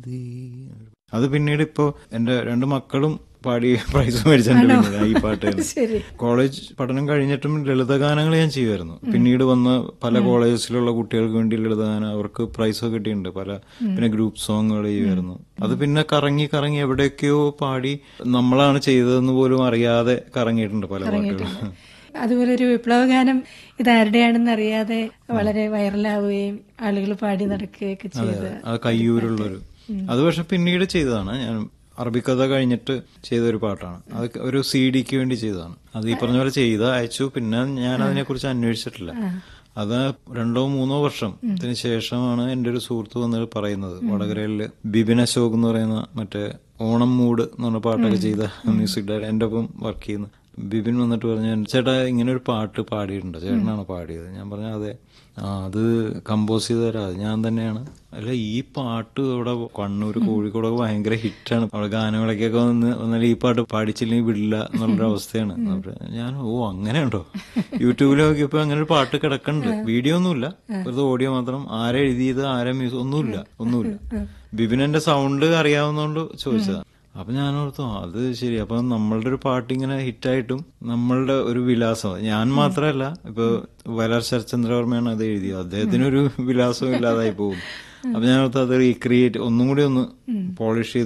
മതി അത് പിന്നീട് ഇപ്പോ എന്റെ രണ്ട് മക്കളും പാടി പ്രൈസ് മേടിച്ചിട്ടുണ്ട് പിന്നീട് ഈ പാട്ട് തന്നെ. ശരി കോളേജ് പഠനം കഴിഞ്ഞിട്ടും ലളിതഗാനങ്ങൾ ഞാൻ ചെയ്യുമായിരുന്നു പിന്നീട് വന്ന് പല കോളേജസിലുള്ള കുട്ടികൾക്ക് വേണ്ടി ലളിതഗാനം അവർക്ക് പ്രൈസ് കിട്ടിയിട്ടുണ്ട് പല പിന്നെ ഗ്രൂപ്പ് സോങ്ങുകൾ ചെയ്യുമായിരുന്നു അത് പിന്നെ കറങ്ങി കറങ്ങി എവിടെയൊക്കെയോ പാടി നമ്മളാണ് ചെയ്തതെന്ന് പോലും അറിയാതെ കറങ്ങിയിട്ടുണ്ട് പല പാട്ടുകളും അതുപോലെ ഒരു വിപ്ലവ ഗാനം ഇതാരുടെയാണെന്ന് അറിയാതെ വളരെ വൈറലാവുകയും ആളുകൾ പാടി നടക്കുകയൊക്കെ ചെയ്ത് ആ കയ്യൂരുള്ളൊരു അത് പക്ഷെ പിന്നീട് ചെയ്തതാണ് ഞാൻ അറബിക്കഥ കഴിഞ്ഞിട്ട് ചെയ്ത ഒരു പാട്ടാണ് അത് ഒരു സി ഡിക്ക് വേണ്ടി ചെയ്തതാണ് അത് ഈ പറഞ്ഞ പോലെ ചെയ്ത അയച്ചു പിന്നെ ഞാൻ അതിനെ കുറിച്ച് അന്വേഷിച്ചിട്ടില്ല അത് രണ്ടോ മൂന്നോ വർഷത്തിന് ശേഷമാണ് എന്റെ ഒരു സുഹൃത്ത് വന്ന് പറയുന്നത് വടകരയില് ബിബിൻ അശോക് എന്ന് പറയുന്ന മറ്റേ ഓണം മൂഡ് എന്ന് പറഞ്ഞ പാട്ടൊക്കെ ചെയ്ത മ്യൂസിക് ഡയറക്ടർ എന്റെ ഒപ്പം വർക്ക് ചെയ്യുന്ന ബിബിൻ വന്നിട്ട് പറഞ്ഞു ചേട്ടാ ഇങ്ങനെ ഒരു പാട്ട് പാടിയിട്ടുണ്ട് ചേട്ടനാണ് പാടിയത് ഞാൻ പറഞ്ഞു അതെ ആ അത് കമ്പോസ് ചെയ്ത് തരാം അത് ഞാൻ തന്നെയാണ് അല്ല ഈ പാട്ട് ഇവിടെ കണ്ണൂർ കോഴിക്കോടൊക്കെ ഭയങ്കര ഹിറ്റാണ് അവിടെ ഗാനങ്ങളൊക്കെ വന്ന് വന്നാൽ ഈ പാട്ട് പാടിച്ചില്ലെങ്കിൽ വിടില്ല എന്നുള്ളൊരു അവസ്ഥയാണ് അപ്പൊ ഞാൻ ഓ അങ്ങനെയുണ്ടോ യൂട്യൂബിൽ നോക്കിയപ്പോ അങ്ങനെ ഒരു പാട്ട് കിടക്കുന്നുണ്ട് വീഡിയോ ഒന്നുമില്ല വെറുതെ ഓഡിയോ മാത്രം ആരെ എഴുതിയത് ആരെ മ്യൂസിക് ഒന്നുമില്ല ഒന്നുമില്ല ബിബിനെന്റെ സൗണ്ട് അറിയാവുന്നതുകൊണ്ട് ചോദിച്ചതാണ് അപ്പൊ ഞാൻ ഓർത്തു അത് ശരി അപ്പൊ നമ്മളുടെ ഒരു പാട്ട് ഇങ്ങനെ ഹിറ്റായിട്ടും നമ്മളുടെ ഒരു വിലാസം ഞാൻ മാത്രമല്ല ഇപ്പൊ വയലാർ ശരത്ചന്ദ്രവർമ്മയാണ് അത് എഴുതിയത് അദ്ദേഹത്തിനൊരു വിലാസവും ഇല്ലാതായി പോകും അപ്പൊ ഞാൻ ഓർത്തു അത് റീക്രിയേറ്റ് ഒന്നും കൂടി ഒന്ന് പോളിഷ് ചെയ്ത്